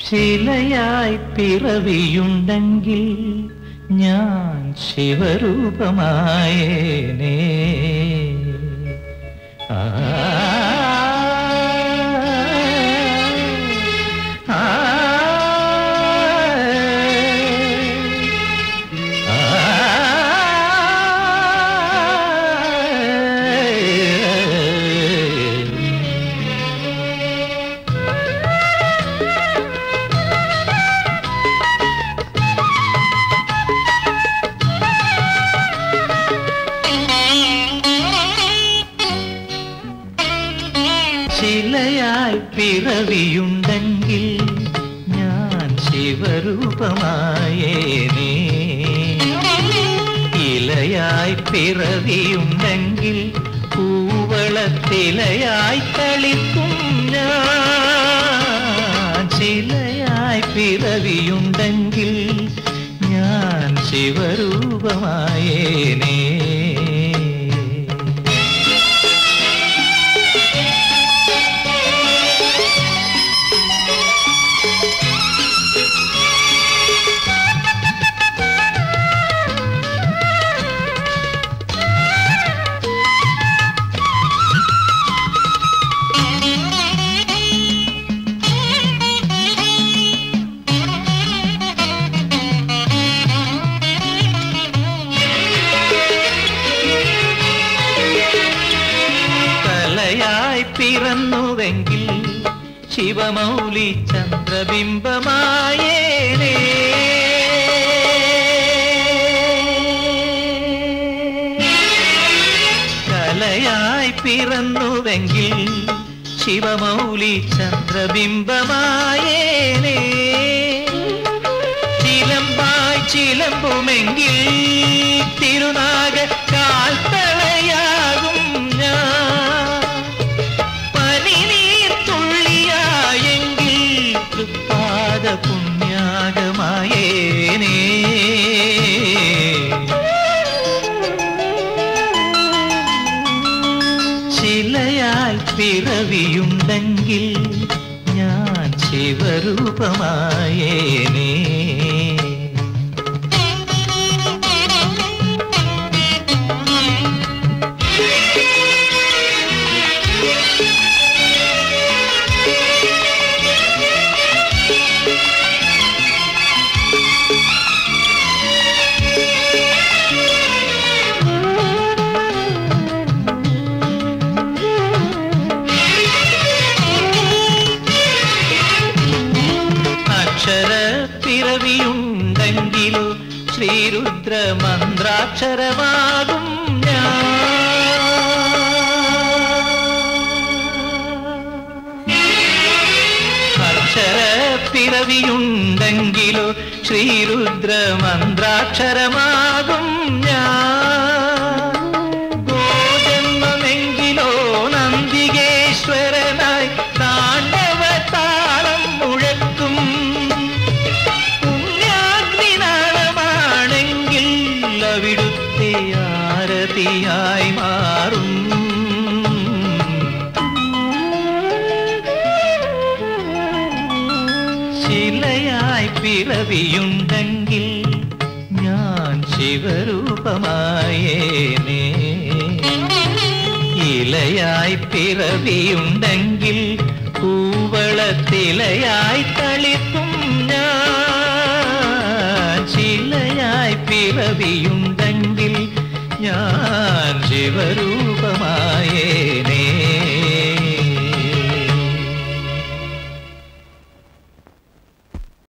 ശിലയായി പിറവിയുണ്ടെങ്കിൽ ഞാൻ ശിവരൂപമായേനേ ആ ആ ശിലയായി പിറവിയുണ്ടെങ്കിൽ ഞാൻ ശിവരൂപമായേനേ ഇലയായി പിറവിയുണ്ടെങ്കിൽ പൂവളത്തിലയായി കളിക്കും ഞാൻ ശിലയായി പിറവിയുണ്ടെങ്കിൽ ഞാൻ ശിവരൂപമായേനേ കലയായി പിറന്നുവെങ്കിൽ ശിവമൗലി ചന്ദ്രബിംബമായേനേ കലയായി പിറന്നുവെങ്കിൽ ശിവമൗലി ചന്ദ്രബിംബമായേനേ ചിലമ്പായി ചിലമ്പുമെങ്കിൽ തിരുനാഗ കാൽത്തളയാകും ഞാൻ പനിനീർ തുള്ളിയായെങ്കിൽ തൃപ്പാദ പുണ്യാകമായേനേ ശിലയാൽ പിറവിയുണ്ടെങ്കിൽ ഞാൻ ശിവരൂപമായേനേ അക്ഷര പിറവിയുണ്ടെങ്കിലോ ശ്രീരുദ്ര മന്ത്രാക്ഷരമാകും ഞാൻ അക്ഷര പിറവിയുണ്ടെങ്കിലോ ശ്രീരുദ്ര മന്ത്രാക്ഷരമാകും ഞാൻ ഗോജന്മമെങ്കിലോ നന്ദികേശ്വരനായി താണ്ഡവ താളം മുഴക്കും പുണ്യാഗ്നിനാളമാണെങ്കിൽ അവിടുത്തെ ആരതിയായി മാറും ശിലയായി പിറവിയുണ്ടെങ്കിൽ ഞാൻ ശിവരൂപമായേനേ ഇലയായി പിറവിയുണ്ടെങ്കിൽ പൂവളത്തിലയായി തളിക്കും ഞാൻ ശിലയായി പിറവിയുണ്ടെങ്കിൽ ഞാൻ ശിവരൂപമായേനേ